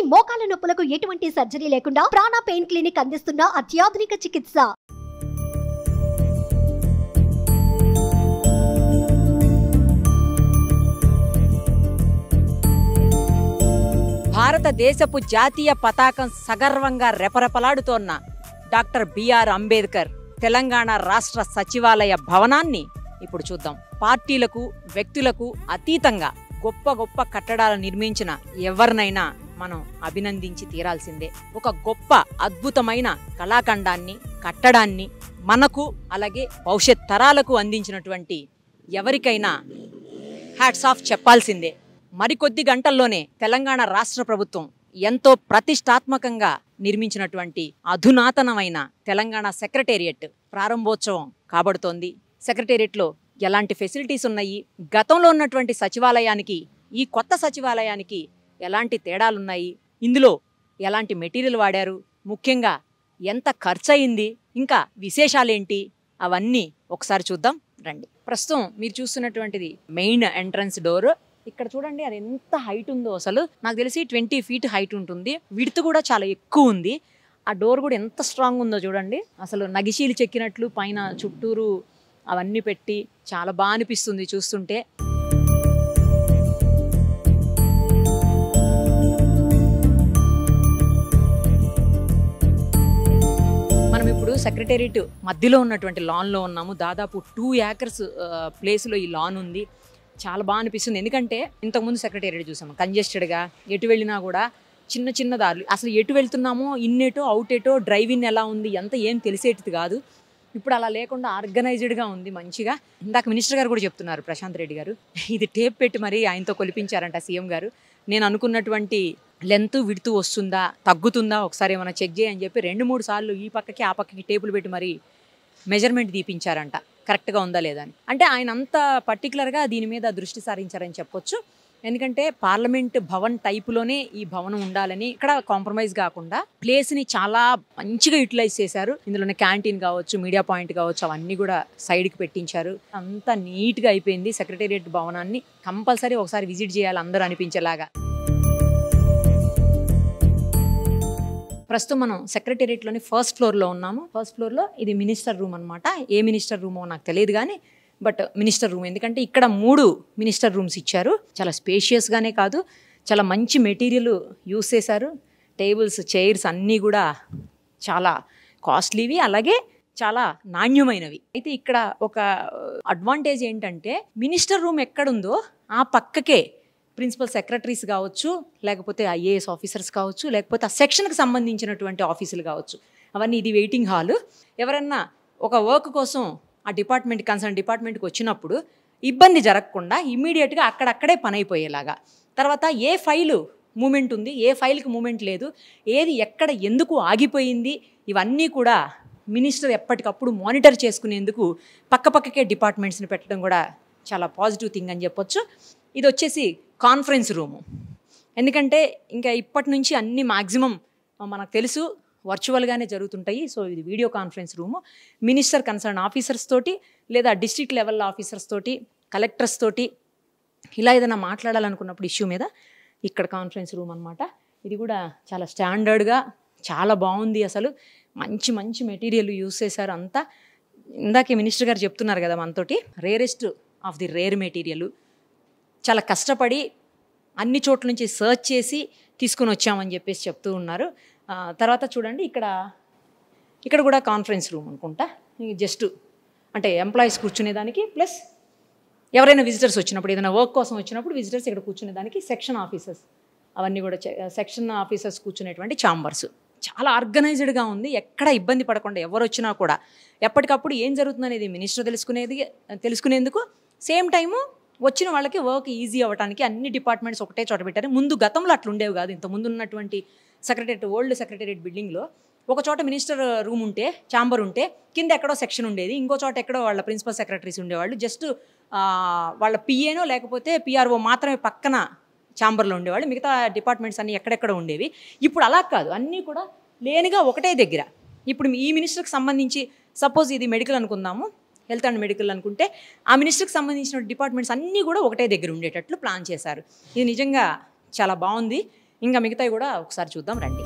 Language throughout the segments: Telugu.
మోకాల నొప్పులకు ఎటువంటి సర్జరీ లేకుండా ప్రాణ పెయిన్ క్లినిక్ అందిస్తున్న అత్యాధునిక చికిత్స భారతదేశపు జాతీయ పతాకం సగర్వంగా రెపరెపలాడుతోన్న డాక్టర్ బిఆర్ అంబేద్కర్ తెలంగాణ రాష్ట్ర సచివాలయ భవనాన్ని ఇప్పుడు చూద్దాం పార్టీలకు వ్యక్తులకు అతీతంగా గొప్ప గొప్ప కట్టడాలు నిర్మించిన ఎవరినైనా మనం అభినందించి తీరాల్సిందే ఒక గొప్ప అద్భుతమైన కళాఖండాన్ని కట్టడాన్ని మనకు అలాగే భవిష్యత్ తరాలకు అందించినటువంటి ఎవరికైనా హ్యాట్స్ ఆఫ్ చెప్పాల్సిందే మరికొద్ది గంటల్లోనే తెలంగాణ రాష్ట్ర ప్రభుత్వం ఎంతో ప్రతిష్టాత్మకంగా నిర్మించినటువంటి అధునాతనమైన తెలంగాణ సెక్రటేరియట్ ప్రారంభోత్సవం కాబడుతోంది సెక్రటేరియట్లో ఎలాంటి ఫెసిలిటీస్ ఉన్నాయి గతంలో ఉన్నటువంటి సచివాలయానికి ఈ కొత్త సచివాలయానికి ఎలాంటి తేడాలున్నాయి ఇందులో ఎలాంటి మెటీరియల్ వాడారు ముఖ్యంగా ఎంత ఖర్చు అయింది ఇంకా విశేషాలేంటి అవన్నీ ఒకసారి చూద్దాం రండి ప్రస్తుతం మీరు చూస్తున్నటువంటిది మెయిన్ ఎంట్రన్స్ డోర్ ఇక్కడ చూడండి అది ఎంత హైట్ ఉందో అసలు నాకు తెలిసి ట్వంటీ ఫీట్ హైట్ ఉంటుంది విడుతు కూడా చాలా ఎక్కువ ఉంది ఆ డోర్ కూడా ఎంత స్ట్రాంగ్ ఉందో చూడండి అసలు నగిశీలు చెక్కినట్లు పైన చుట్టూరు అవన్నీ పెట్టి చాలా బాగా అనిపిస్తుంది చూస్తుంటే మనం ఇప్పుడు సెక్రటేరియట్ మధ్యలో ఉన్నటువంటి లాన్లో ఉన్నాము దాదాపు టూ ఏకర్స్ ప్లేస్లో ఈ లాన్ ఉంది చాలా బాగా అనిపిస్తుంది ఎందుకంటే ఇంతకుముందు సెక్రటేరియట్ చూసాము కంజెస్టెడ్గా ఎటు వెళ్ళినా కూడా చిన్న చిన్న దారులు అసలు ఎటు వెళ్తున్నామో ఇన్నేటో అవుటేటో డ్రైవింగ్ ఎలా ఉంది ఎంత ఏం తెలిసేటిది కాదు ఇప్పుడు అలా లేకుండా ఆర్గనైజ్డ్గా ఉంది మంచిగా ఇందాక మినిస్టర్ గారు కూడా చెప్తున్నారు ప్రశాంత్ రెడ్డి గారు ఇది టేప్ పెట్టి మరి ఆయనతో కొలిపించారంట సీఎం గారు నేను అనుకున్నటువంటి లెంత్ విడుతూ వస్తుందా తగ్గుతుందా ఒకసారి ఏమైనా చెక్ చేయని చెప్పి రెండు మూడు సార్లు ఈ పక్కకి ఆ పక్కకి టేబుల్ పెట్టి మరి మెజర్మెంట్ తీపించారంట కరెక్ట్గా ఉందా లేదా అని అంటే ఆయన అంత పర్టికులర్గా దీని మీద దృష్టి సారించారని చెప్పొచ్చు ఎందుకంటే పార్లమెంట్ భవన్ టైపులోనే ఈ భవనం ఉండాలని ఇక్కడ కాంప్రమైజ్ కాకుండా ప్లేస్ని చాలా మంచిగా యూటిలైజ్ చేశారు ఇందులోనే క్యాంటీన్ కావచ్చు మీడియా పాయింట్ కావచ్చు అవన్నీ కూడా సైడ్కి పెట్టించారు అంతా నీట్గా అయిపోయింది సెక్రటేరియట్ భవనాన్ని కంపల్సరీ ఒకసారి విజిట్ చేయాలి అందరూ అనిపించేలాగా ప్రస్తుతం మనం సెక్రటేరియట్లోని ఫస్ట్ ఫ్లోర్లో ఉన్నాము ఫస్ట్ ఫ్లోర్లో ఇది మినిస్టర్ రూమ్ అనమాట ఏ మినిస్టర్ రూమో నాకు తెలియదు కానీ బట్ మినిస్టర్ రూమ్ ఎందుకంటే ఇక్కడ మూడు మినిస్టర్ రూమ్స్ ఇచ్చారు చాలా స్పేషియస్గానే కాదు చాలా మంచి మెటీరియల్ యూస్ చేశారు టేబుల్స్ చైర్స్ అన్నీ కూడా చాలా కాస్ట్లీవి అలాగే చాలా నాణ్యమైనవి అయితే ఇక్కడ ఒక అడ్వాంటేజ్ ఏంటంటే మినిస్టర్ రూమ్ ఎక్కడుందో ఆ పక్కకే ప్రిన్సిపల్ సెక్రటరీస్ కావచ్చు లేకపోతే ఐఏఎస్ ఆఫీసర్స్ కావచ్చు లేకపోతే ఆ సెక్షన్కి సంబంధించినటువంటి ఆఫీసులు కావచ్చు అవన్నీ ఇది వెయిటింగ్ హాల్ ఎవరన్నా ఒక వర్క్ కోసం ఆ డిపార్ట్మెంట్ కన్సర్న్ డిపార్ట్మెంట్కి వచ్చినప్పుడు ఇబ్బంది జరగకుండా ఇమ్మీడియట్గా అక్కడక్కడే పని అయిపోయేలాగా తర్వాత ఏ ఫైలు మూమెంట్ ఉంది ఏ ఫైల్కి మూమెంట్ లేదు ఏది ఎక్కడ ఎందుకు ఆగిపోయింది ఇవన్నీ కూడా మినిస్టర్ ఎప్పటికప్పుడు మానిటర్ చేసుకునేందుకు పక్కపక్కకే డిపార్ట్మెంట్స్ని పెట్టడం కూడా చాలా పాజిటివ్ థింగ్ అని చెప్పొచ్చు ఇది వచ్చేసి కాన్ఫరెన్స్ రూము ఎందుకంటే ఇంకా ఇప్పటి నుంచి అన్ని మ్యాక్సిమం మనకు తెలుసు వర్చువల్గానే జరుగుతుంటాయి సో ఇది video conference room minister concern officers తోటి లేదా డిస్ట్రిక్ట్ లెవెల్ ఆఫీసర్స్ తోటి కలెక్టర్స్ తోటి ఇలా ఏదైనా మాట్లాడాలనుకున్నప్పుడు ఇష్యూ మీద ఇక్కడ కాన్ఫరెన్స్ రూమ్ అనమాట ఇది కూడా చాలా స్టాండర్డ్గా చాలా బాగుంది అసలు మంచి మంచి మెటీరియల్ యూస్ చేశారు అంతా ఇందాకే మినిస్టర్ గారు చెప్తున్నారు కదా మనతోటి rarest of the rare material చాలా కష్టపడి అన్ని చోట్ల నుంచి సర్చ్ చేసి తీసుకుని వచ్చామని చెప్పేసి చెప్తూ ఉన్నారు ఆ, తర్వాత చూడండి ఇక్కడ ఇక్కడ కూడా కాన్ఫరెన్స్ రూమ్ అనుకుంటా జస్ట్ అంటే ఎంప్లాయీస్ కూర్చునేదానికి ప్లస్ ఎవరైనా విజిటర్స్ వచ్చినప్పుడు ఏదైనా వర్క్ కోసం వచ్చినప్పుడు విజిటర్స్ ఇక్కడ కూర్చునేదానికి సెక్షన్ ఆఫీసర్స్ అవన్నీ కూడా సెక్షన్ ఆఫీసర్స్ కూర్చునేటువంటి ఛాంబర్స్ చాలా ఆర్గనైజ్డ్గా ఉంది ఎక్కడ ఇబ్బంది పడకుండా ఎవరు వచ్చినా కూడా ఎప్పటికప్పుడు ఏం జరుగుతుందనేది మినిస్టర్ తెలుసుకునేది తెలుసుకునేందుకు సేమ్ టైము వచ్చిన వాళ్ళకి వర్క్ ఈజీ అవ్వడానికి అన్ని డిపార్ట్మెంట్స్ ఒకటే చోట పెట్టారు ముందు గతంలో అట్లా ఉండేవి కాదు ఇంత ముందు ఉన్నటువంటి సెక్రటరేట్ ఓల్డ్ సెక్రటరేట్ బిల్డింగ్లో ఒక చోట మినిస్టర్ రూమ్ ఉంటే ఛాంబర్ ఉంటే కింద ఎక్కడో సెక్షన్ ఉండేది ఇంకో చోట ఎక్కడో వాళ్ళ ప్రిన్సిపల్ సెక్రటరీస్ ఉండేవాళ్ళు జస్ట్ వాళ్ళ పిఏనో లేకపోతే పిఆర్ఓ మాత్రమే పక్కన ఛాంబర్లో ఉండేవాళ్ళు మిగతా డిపార్ట్మెంట్స్ అన్నీ ఎక్కడెక్కడ ఉండేవి ఇప్పుడు అలా కాదు అన్నీ కూడా లేనిగా ఒకటే దగ్గర ఇప్పుడు ఈ మినిస్టర్కి సంబంధించి సపోజ్ ఇది మెడికల్ అనుకుందాము హెల్త్ అండ్ మెడికల్ అనుకుంటే ఆ మినిస్టర్కి సంబంధించిన డిపార్ట్మెంట్స్ అన్నీ కూడా ఒకటే దగ్గర ఉండేటట్లు ప్లాన్ చేశారు ఇది నిజంగా చాలా బాగుంది ఇంకా మిగతావి కూడా ఒకసారి చూద్దాం రండి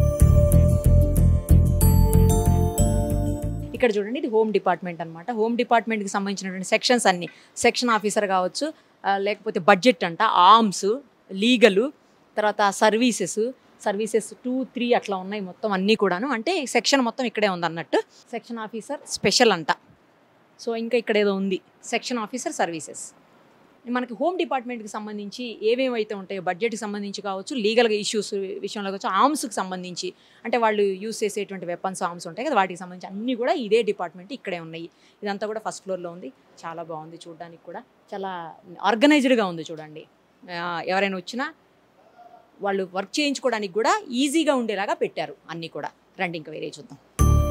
ఇక్కడ చూడండి ఇది హోమ్ డిపార్ట్మెంట్ అనమాట హోమ్ డిపార్ట్మెంట్కి సంబంధించినటువంటి సెక్షన్స్ అన్ని సెక్షన్ ఆఫీసర్ కావచ్చు ఆ, లేకపోతే బడ్జెట్ అంట ఆర్మ్స్ లీగలు తర్వాత సర్వీసెస్ సర్వీసెస్ టూ త్రీ అట్లా ఉన్నాయి మొత్తం అన్నీ కూడాను అంటే సెక్షన్ మొత్తం ఇక్కడే ఉంది అన్నట్టు సెక్షన్ ఆఫీసర్ స్పెషల్ అంట సో ఇంకా ఇక్కడ ఏదో ఉంది సెక్షన్ ఆఫీసర్ సర్వీసెస్ మనకి హోమ్ డిపార్ట్మెంట్కి సంబంధించి ఏవేమైతే ఉంటాయో బడ్జెట్కి సంబంధించి కావచ్చు లీగల్గా ఇష్యూస్ విషయంలో కావచ్చు ఆర్మ్స్కి సంబంధించి అంటే వాళ్ళు యూస్ చేసేటువంటి వెపన్స్ ఆర్మ్స్ ఉంటాయి కదా వాటికి సంబంధించి అన్నీ కూడా ఇదే డిపార్ట్మెంట్ ఇక్కడే ఉన్నాయి ఇదంతా కూడా ఫస్ట్ ఫ్లోర్లో ఉంది చాలా బాగుంది చూడడానికి కూడా చాలా ఆర్గనైజ్డ్గా ఉంది చూడండి ఆ, ఎవరైనా వచ్చినా వాళ్ళు వర్క్ చేయించుకోవడానికి కూడా ఈజీగా ఉండేలాగా పెట్టారు అన్నీ కూడా రండి ఇంకా వేరే చూద్దాం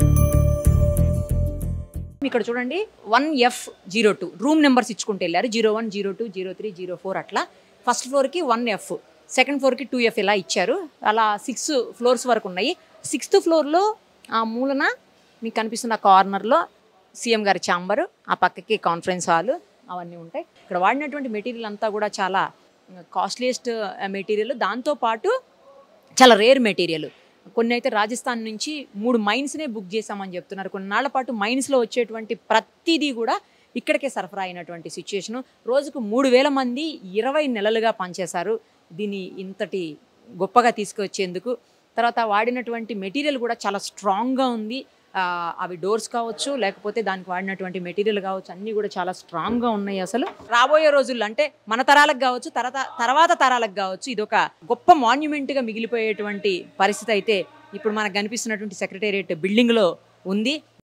ఇక్కడ చూడండి one F zero two room numbers ఇచ్చుకుంటూ వెళ్ళారు zero one zero two zero three zero four అట్లా ఫస్ట్ ఫ్లోర్కి వన్ ఎఫ్ సెకండ్ ఫ్లోర్కి టూ ఎఫ్ ఇలా ఇచ్చారు అలా సిక్స్ ఫ్లోర్స్ వరకు ఉన్నాయి సిక్స్త్ ఫ్లోర్లో ఆ మూలన మీకు కనిపిస్తున్న కార్నర్లో సీఎం గారి ఛాంబరు ఆ పక్కకి కాన్ఫరెన్స్ హాల్ అవన్నీ ఉంటాయి ఇక్కడ వాడినటువంటి మెటీరియల్ అంతా కూడా చాలా కాస్ట్లీయెస్ట్ మెటీరియల్ దాంతోపాటు చాలా రేర్ మెటీరియల్ కొన్ని అయితే రాజస్థాన్ నుంచి మూడు మైన్స్నే బుక్ చేశామని చెప్తున్నారు కొన్నాళ్ల పాటు మైన్స్లో వచ్చేటువంటి ప్రతిదీ కూడా ఇక్కడికే సరఫరా అయినటువంటి సిచ్యుయేషను రోజుకు మూడు వేల మంది ఇరవై నెలలుగా పనిచేశారు దీన్ని ఇంతటి గొప్పగా తీసుకొచ్చేందుకు తర్వాత వాడినటువంటి మెటీరియల్ కూడా చాలా స్ట్రాంగ్గా ఉంది ఆ, అవి డోర్స్ కావచ్చు లేకపోతే దానికి వాడినటువంటి మెటీరియల్ కావచ్చు అన్నీ కూడా చాలా స్ట్రాంగ్గా ఉన్నాయి అసలు రాబోయే రోజుల్లో అంటే మన తరాలకు కావచ్చు తర్వాత తర్వాత తరాలకు కావచ్చు ఇది ఒక గొప్ప మాన్యుమెంట్గా మిగిలిపోయేటువంటి పరిస్థితి అయితే ఇప్పుడు మనకు కనిపిస్తున్నటువంటి సెక్రటేరియట్ బిల్డింగ్లో ఉంది